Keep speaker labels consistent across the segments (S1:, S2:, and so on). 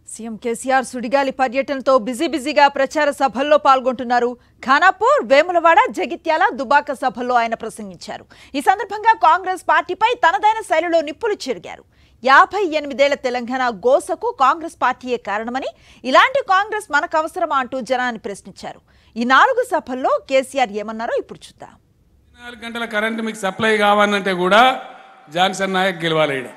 S1: CM KCR సుడిగాలి పర్యటనతో busy బిజీగా ప్రచార సభల్లో పాల్గొంటున్నారు ఖానాపూర్ వేములవాడ జగిత్యాల దుబాక సభల్లో ఆయన ప్రసంగించారు ఈ సందర్భంగా కాంగ్రెస్ పార్టీపై తనదైన శైలిలో నిప్పులు చెరిగారు యాభై ఎనిమిదేళ్ల తెలంగాణ గోసకు కాంగ్రెస్ పార్టీయే కారణమని ఇలాంటి కాంగ్రెస్ మనకు అవసరమా అంటూ జనాన్ని ప్రశ్నించారు ఈ నాలుగు సభల్లో కేసీఆర్ ఏమన్నారో ఇప్పుడు చూద్దాం
S2: నాలుగు గంటల కరెంటు మీకు సప్లై కావాలంటే కూడా జాన్సన్ నాయక్ గెలవాలి ఈడ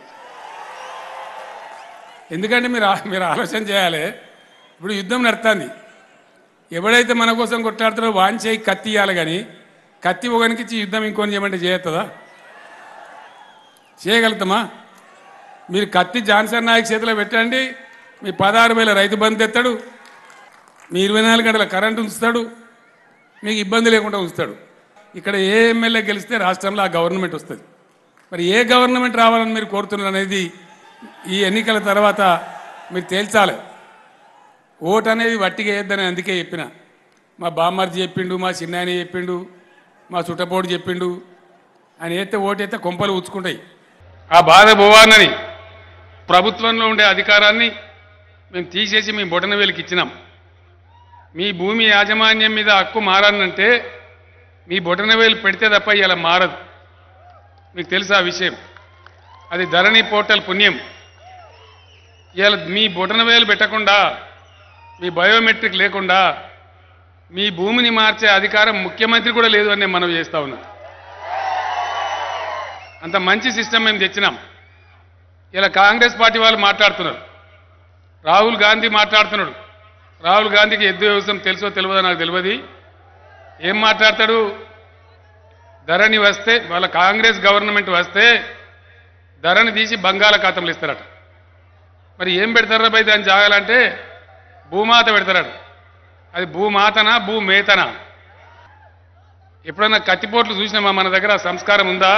S2: ఎందుకంటే మీరు ఆ- మీరు ఆలోచన చేయాలి ఇప్పుడు యుద్ధం నడుస్తుంది ఎవడైతే మన కోసం కొట్లాడుతారో వాన్ చేయి కత్తి ఇవ్వాలి కానీ కత్తి ఒకనికి ఇచ్చి యుద్ధం ఇంకొని చేయమంటే చేయొస్తుందా చేయగలుగుతామా మీరు కత్తి జాన్సన్ నాయక్ చేతిలో పెట్టండి మీ పదహారు వేల రైతు బంధు తెస్తాడు మీ ఇరవై నాలుగు గంటల కరెంటు ఉంచుతాడు మీకు ఇబ్బంది లేకుండా ఉంచుతాడు ఇక్కడ ఏ ఎమ్మెల్యే గెలిస్తే రాష్ట్రంలో ఆ గవర్నమెంట్ వస్తుంది మరి ఏ గవర్నమెంట్ రావాలని మీరు కోరుతున్నారు అనేది ఈ ఎన్నికల తర్వాత మీరు తేల్చాలి ఓటు అనేది వట్టిగా వేయద్దని అందుకే చెప్పిన మా బామ్మర్జీ చెప్పిండు మా చిన్నాయన చెప్పిండు మా చుట్టపోటు చెప్పిండు ఆయన వేస్తే ఓటు వేస్తే కొంపలు ఉచ్చుకుంటాయి ఆ బాధ పోవాలని ప్రభుత్వంలో ఉండే అధికారాన్ని మేము తీసేసి మేము బొటనవేలికి ఇచ్చినాం మీ భూమి యాజమాన్యం మీద హక్కు మారానంటే మీ బొటనవేలు పెడితే తప్ప ఇలా మారదు మీకు తెలుసా ఆ విషయం అది ధరణి పోర్టల్ పుణ్యం ఇవాళ మీ బొటనవేలు పెట్టకుండా మీ బయోమెట్రిక్ లేకుండా మీ భూమిని మార్చే అధికారం ముఖ్యమంత్రి కూడా లేదు అని నేను మనం చేస్తా ఉన్నా అంత మంచి సిస్టమ్ మేము తెచ్చినాం ఇలా కాంగ్రెస్ పార్టీ వాళ్ళు మాట్లాడుతున్నారు రాహుల్ గాంధీ మాట్లాడుతున్నాడు రాహుల్ గాంధీకి ఎద్దు వ్యవసాయం తెలుసో తెలియదో నాకు తెలియదు ఏం మాట్లాడతాడు ధరణి వస్తే వాళ్ళ కాంగ్రెస్ గవర్నమెంట్ వస్తే ధరని తీసి బంగాళాఖాతంలో ఇస్తారట మరి ఏం పెడతారా బై దాన్ని జాగాలంటే భూమాత పెడతారట అది భూమాతనా భూమేతనా ఎప్పుడన్నా కత్తిపోట్లు చూసినామా మన దగ్గర ఆ సంస్కారం ఉందా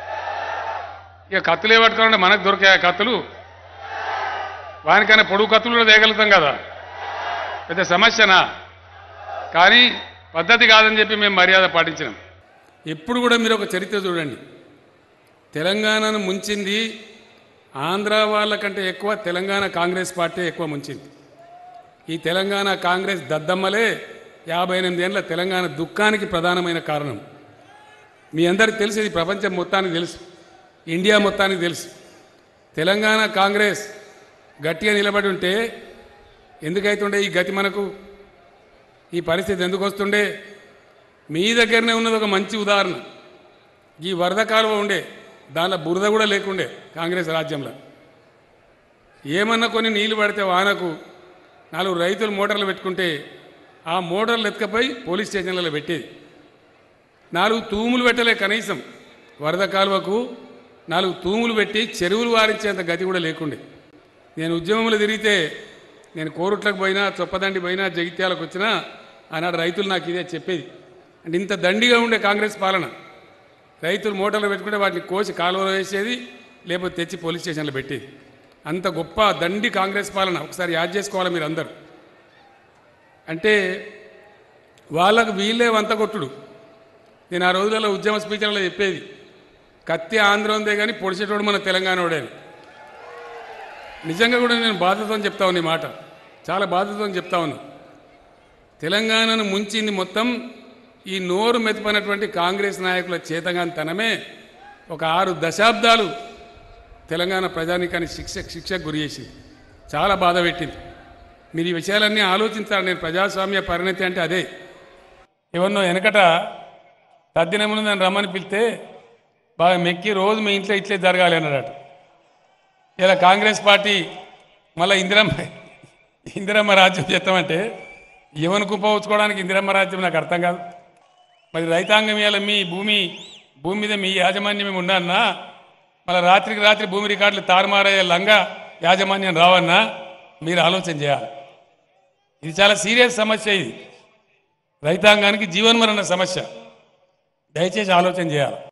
S2: ఇక కత్తులు ఏ పట్టుకోవాలంటే మనకు దొరికాయి కత్తులు వానికైనా పొడుగు కత్తులు కూడా తేగలుగుతాం కదా పెద్ద సమస్యనా కానీ పద్ధతి కాదని చెప్పి మేము మర్యాద పాటించినాం ఎప్పుడు కూడా మీరు ఒక చరిత్ర చూడండి తెలంగాణను ముంచింది ఆంధ్ర వాళ్ళకంటే ఎక్కువ తెలంగాణ కాంగ్రెస్ పార్టీ ఎక్కువ ముంచింది ఈ తెలంగాణ కాంగ్రెస్ దద్దమ్మలే యాభై ఎనిమిదేళ్ల తెలంగాణ దుఃఖానికి ప్రధానమైన కారణం మీ అందరికి తెలుసు ఇది ప్రపంచం మొత్తానికి తెలుసు ఇండియా మొత్తానికి తెలుసు తెలంగాణ కాంగ్రెస్ గట్టిగా నిలబడి ఉంటే ఎందుకైతుండే ఈ గతి మనకు ఈ పరిస్థితి ఎందుకు వస్తుండే మీ దగ్గరనే ఉన్నది ఒక మంచి ఉదాహరణ ఈ వరద కాలువ ఉండే దానిలో బురద కూడా లేకుండే కాంగ్రెస్ రాజ్యంలో ఏమన్నా కొన్ని నీళ్లు పడితే వానకు నాలుగు రైతులు మోటార్లు పెట్టుకుంటే ఆ మోటార్లు ఎత్తుకపోయి పోలీస్ స్టేషన్లలో పెట్టేది నాలుగు తూములు పెట్టలే కనీసం వరద కాలువకు నాలుగు తూములు పెట్టి చెరువులు వారించేంత గతి కూడా లేకుండే నేను ఉద్యమంలో తిరిగితే నేను కోరుట్లకు పోయినా చొప్పదండి పోయినా జగిత్యాలకు వచ్చినా ఆనాడు రైతులు నాకు ఇదే చెప్పేది అంటే ఇంత దండిగా ఉండే కాంగ్రెస్ పాలన రైతులు మోటార్లు పెట్టుకుంటే వాటిని కోసి కాలువలో వేసేది లేకపోతే తెచ్చి పోలీస్ స్టేషన్లో పెట్టేది అంత గొప్ప దండి కాంగ్రెస్ పాలన ఒకసారి యాద్ చేసుకోవాలి మీరు అందరూ అంటే వాళ్ళకు వీళ్ళే వంత కొట్టుడు నేను ఆ రోజులలో ఉద్యమ స్పీకర్లో చెప్పేది కత్తి ఆంధ్ర ఉందే కానీ పొడిచేటోడు మన తెలంగాణ వాడే అని. నిజంగా కూడా నేను బాధతో చెప్తా ఉన్నా ఈ మాట చాలా బాధతో చెప్తా ఉన్నా తెలంగాణను ముంచింది మొత్తం ఈ నోరు మెతిపోయినటువంటి కాంగ్రెస్ నాయకుల చేతగాంతనమే ఒక ఆరు దశాబ్దాలు తెలంగాణ ప్రజానికాన్ని శిక్ష శిక్షకు గురి చేసింది చాలా బాధ పెట్టింది మీరు ఈ విషయాలన్నీ ఆలోచించాలి నేను ప్రజాస్వామ్య పరిణతి అంటే అదే ఎవరినో వెనకట తద్దినములు నన్ను రమ్మని పిలిస్తే బాగా మెక్కి రోజు మీ ఇంట్లో ఇట్లే జరగాలి అన్నాడట ఇలా కాంగ్రెస్ పార్టీ మళ్ళీ ఇందిరమ్మ ఇందిరమ్మ రాజ్యం చేస్తామంటే ఎవరిని కుప్పవచ్చుకోవడానికి ఇందిరమ్మ రాజ్యం నాకు అర్థం కాదు మరి రైతాంగం ఇవాళ మీ భూమి భూమి మీద మీ యాజమాన్యం ఉండన్నా మళ్ళీ రాత్రికి రాత్రి భూమి రికార్డులు తారుమారయ్యే లంగా యాజమాన్యం రావన్నా మీరు ఆలోచన చేయాలి ఇది చాలా సీరియస్ సమస్య ఇది రైతాంగానికి జీవన్మరణ సమస్య దయచేసి ఆలోచన చేయాలి